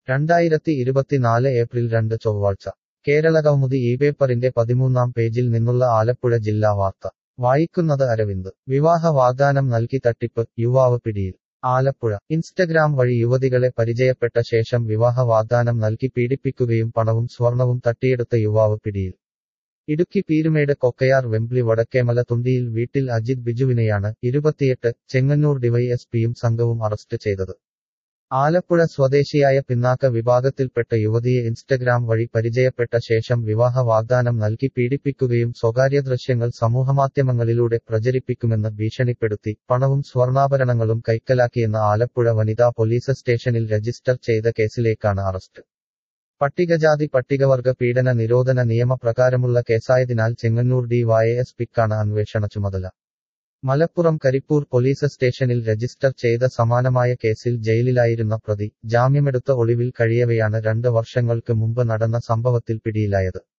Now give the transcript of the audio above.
രണ്ടായിരത്തി ഇരുപത്തിനാല് ഏപ്രിൽ രണ്ട് ചൊവ്വാഴ്ച കേരളകൗമുദി ഈ പേപ്പറിന്റെ പതിമൂന്നാം പേജിൽ നിന്നുള്ള ആലപ്പുഴ ജില്ലാ വാർത്ത വായിക്കുന്നത് അരവിന്ദ് വിവാഹ വാഗ്ദാനം നൽകി തട്ടിപ്പ് യുവാവ് പിടിയിൽ ആലപ്പുഴ ഇൻസ്റ്റഗ്രാം വഴി യുവതികളെ പരിചയപ്പെട്ട ശേഷം വിവാഹ വാഗ്ദാനം നൽകി പീഡിപ്പിക്കുകയും പണവും സ്വർണവും തട്ടിയെടുത്ത യുവാവ് പിടിയിൽ ഇടുക്കി പീരുമേട് കൊക്കയാർ വെമ്പ്ലി വടക്കേമല തുണ്ടിയിൽ വീട്ടിൽ അജിത് ബിജുവിനെയാണ് ഇരുപത്തിയെട്ട് ചെങ്ങന്നൂർ ഡിവൈഎസ്പിയും സംഘവും അറസ്റ്റ് ചെയ്തത് ആലപ്പുഴ സ്വദേശിയായ പിന്നാക്ക വിഭാഗത്തിൽപ്പെട്ട യുവതിയെ ഇൻസ്റ്റഗ്രാം വഴി പരിചയപ്പെട്ട ശേഷം വിവാഹ വാഗ്ദാനം നൽകി പീഡിപ്പിക്കുകയും സ്വകാര്യ ദൃശ്യങ്ങൾ സമൂഹമാധ്യമങ്ങളിലൂടെ പ്രചരിപ്പിക്കുമെന്ന് ഭീഷണിപ്പെടുത്തി പണവും സ്വർണ്ണാഭരണങ്ങളും കൈക്കലാക്കിയെന്ന ആലപ്പുഴ വനിതാ പോലീസ് സ്റ്റേഷനിൽ രജിസ്റ്റർ ചെയ്ത കേസിലേക്കാണ് അറസ്റ്റ് പട്ടികജാതി പട്ടികവർഗ പീഡന നിരോധന നിയമപ്രകാരമുള്ള കേസായതിനാൽ ചെങ്ങന്നൂർ ഡി വൈഎസ്പിക്കാണ് അന്വേഷണ ചുമതല മലപ്പുറം കരിപ്പൂർ പോലീസ് സ്റ്റേഷനിൽ രജിസ്റ്റർ ചെയ്ത സമാനമായ കേസിൽ ജയിലിലായിരുന്ന പ്രതി ജാമ്യമെടുത്ത ഒളിവിൽ കഴിയവെയാണ് രണ്ട് വർഷങ്ങൾക്ക് മുമ്പ് നടന്ന സംഭവത്തിൽ പിടിയിലായത്